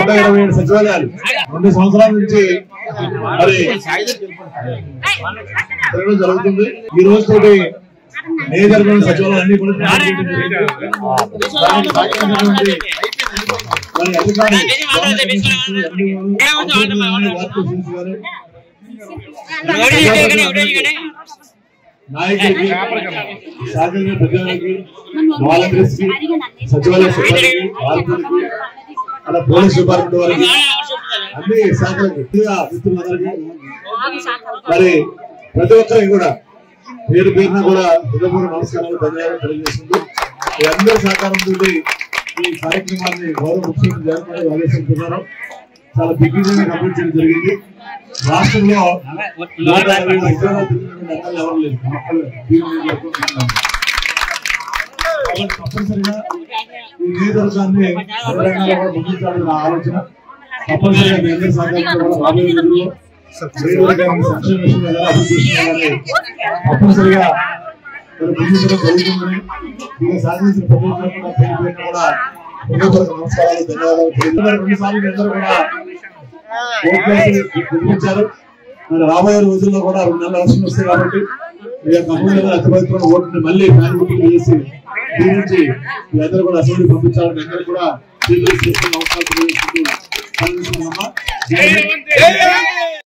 నూట ఇరవై ఏడు సచివాలయాలు రెండు సంవత్సరాల నుంచి మరి తిరగడం జరుగుతుంది ఈ రోజు తోటి నియోజకవర్గం సచివాలయాలు అన్ని కూడా ప్రారంభం చేయడం జరిగింది. దానికి సహకరించినటువంటి మరి అధికారులు, గవర్నమెంట్ ఆఫీసర్లు, ఎండీఓలు, కార్పొరేషన్స్ గారు, నాయకులకి సహకరించిన ప్రజలకి వాలంటీర్స్ కి సచివాలయ సిబ్బందికి వాలంటీర్లకి అలా పోలీస్ డిపార్ట్మెంట్ వారికి అన్ని శాఖలకు గట్టిగా మిత్రులందరికీ మరి ప్రతి ఒక్కరికి కూడా పేరు పేరున కూడా హృదయపూర్వక నమస్కారాలు ధన్యవాదాలు తెలియజేస్తుంది మీ అందరి సహకారంతో ఈ కార్యక్రమాన్ని గౌరవ ముఖ్యమంత్రి జగన్మోహన్ రెడ్డి ఆదేశిస్తున్నారు చాలా దిగ్విజయంగా కంప్లీట్ చేయడం జరిగింది రాష్ట్రంలో నూట యాభై ఐదు ఉద్యోగాలు తిరిగినటువంటి ఎమ్మెల్యే ఎవరు లేరు మొక్కలు దీని జరుపుకుంటున్నాం కాబట్టి తప్పనిసరిగా ఈ నియోజకవర్గాన్ని అభివృద్ధిలో కూడా ముందుంచాలని నా ఆలోచన తప్పనిసరిగా మీ అందరి సహకారంతో కూడా రాబోయే రోజుల్లో నియోజకవర్గాన్ని సంక్షేమ విషయంలో ఎలా అభివృద్ధి చేస్తున్నారని తప్పనిసరిగా మరి ముందుకు జరుగుతుందని దీన్ని సాధించిన ప్రభుత్వం కూడా పేరు పేరున కూడా హృదయపూర్వక నమస్కారాలు ధన్యవాదాలు తెలియజేస్తున్నారు. రెండు సార్లు మీ అందరూ కూడా ఓట్లేసి గెలిపించారు మరి రాబోయే రోజుల్లో కూడా రెండు నెలల ఎలక్షన్ వస్తాయి కాబట్టి మీ యొక్క అమూల్యమైన అతిపవిత్రమైన ఓటుని మళ్ళీ ఫ్యాన్ గుర్తులు చేసి దీనికి మీ అందరూ కూడా అసెంబ్లీ పంపించాలని అందరూ కూడా చేతులు చేసుకుని అవకాశం తెలియజేసుకుంటూ సెలవు తీసుకుంటున్నామా. జై హింద్.